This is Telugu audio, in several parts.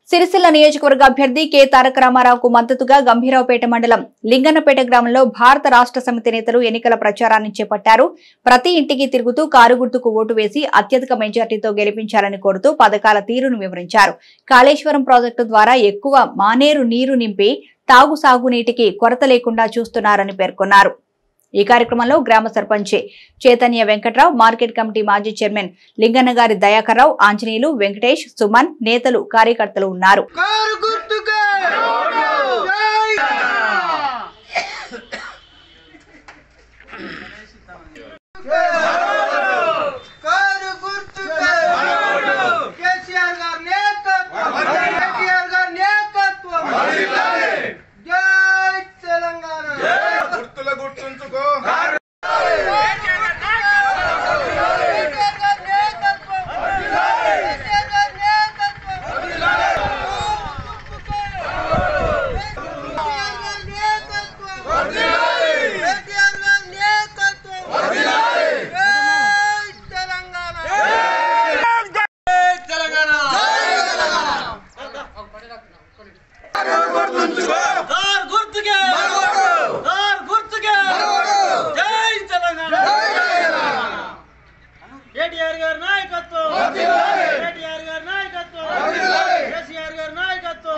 సిరిసిల్ల నియోజకవర్గ అభ్యర్థి కె తారక రామారావుకు మద్దతుగా గంభీరావుపేట మండలం లింగన్నపేట గ్రామంలో భారత రాష్ట్ర సమితి నేతలు ఎన్నికల ప్రచారాన్ని చేపట్టారు ప్రతి ఇంటికి తిరుగుతూ కారు గుర్తుకు ఓటు వేసి అత్యధిక మెజార్టీతో గెలిపించాలని కోరుతూ పథకాల తీరును వివరించారు కాళేశ్వరం ప్రాజెక్టు ద్వారా ఎక్కువ మానేరు నీరు నింపి తాగు సాగునీటికి కొరత లేకుండా చూస్తున్నారని పేర్కొన్నారు ఈ కార్యక్రమంలో గ్రామ సర్పంచ్ చైతన్య వెంకట్రావు మార్కెట్ కమిటీ మాజీ చైర్మన్ లింగన్నగారి దయాకర్రావు ఆంజనేయులు వెంకటేష్ సుమన్ నేతలు కార్యకర్తలు ఉన్నారు కారు గుర్తుకే జై కారు గుర్తుకే కేసీఆర్ గారి నేతృత్వం కేటీఆర్ గారి నేతృత్వం జై తెలంగాణ గుర్తుల గుర్తుంచుకో కేసీఆర్ గారి నేతృత్వం కేసీఆర్ గారి నేతృత్వం కార్ గుర్తుకే కార్ గుర్తుకే జై తెలంగాణ కేటీఆర్ గారి నాయకత్వం కేటీఆర్ గారి నాయకత్వం కేసీఆర్ గారి నాయకత్వం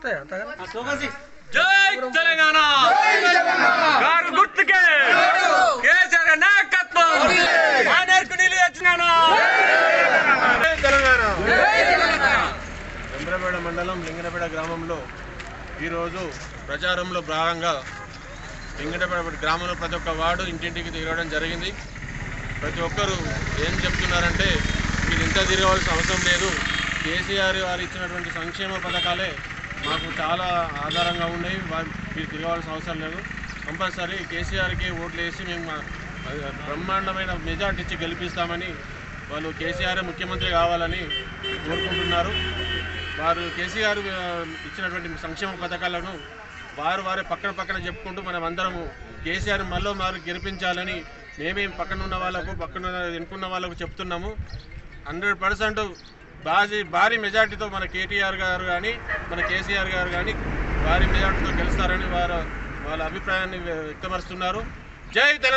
జై తెలంగాణ కారు గుర్తుకే కేసీఆర్ గారి నాయకత్వం మానేరుకు నీళ్ళు తెచ్చినాను జై తెలంగాణ చంద్రపేట మండలం లింగనపేట గ్రామంలో ఈరోజు ప్రచారంలో భాగంగా లింగనపేట గ్రామంలో ప్రతి ఒక్క వార్డు ఇంటింటికి తిరగడం జరిగింది ప్రతి ఒక్కరు ఏం చెప్తున్నారంటే మీరు ఇంత తిరగవలసిన అవసరం లేదు కేసీఆర్ వారు ఇచ్చినటువంటి సంక్షేమ పథకాలే మాకు చాలా ఆధారంగా ఉన్నాయి వా- మీరు తిరగవలసిన అవసరం లేదు కంపల్సరీ కేసీఆర్కి ఓట్లు వేసి మేము మా- బ్రహ్మాండమైన మెజార్టీ ఇచ్చి గెలిపిస్తామని వాళ్ళు కేసీఆర్ ముఖ్యమంత్రి కావాలని కోరుకుంటున్నారు వారు కేసీఆర్ ఆ, ఇచ్చినటువంటి సంక్షేమ పథకాలను వారు వారే పక్కన పక్కన చెప్పుకుంటూ మనం అందరము కేసీఆర్ మళ్ళీ మారు గెలిపించాలని మేమేం పక్కన ఉన్న వాళ్ళకు పక్కన ఎన్నుకున్న వాళ్ళకు చెప్తున్నాము హండ్రెడ్ పర్సెంట్ భారీ భారీ మెజార్టీతో మన కేటీఆర్ గారు కానీ మన కేసీఆర్ గారు కానీ భారీ మెజార్టీతో గెలుస్తారని వారు వాళ్ళ అభిప్రాయాన్ని వ్యక్తపరుస్తున్నారు జై తెలంగాణ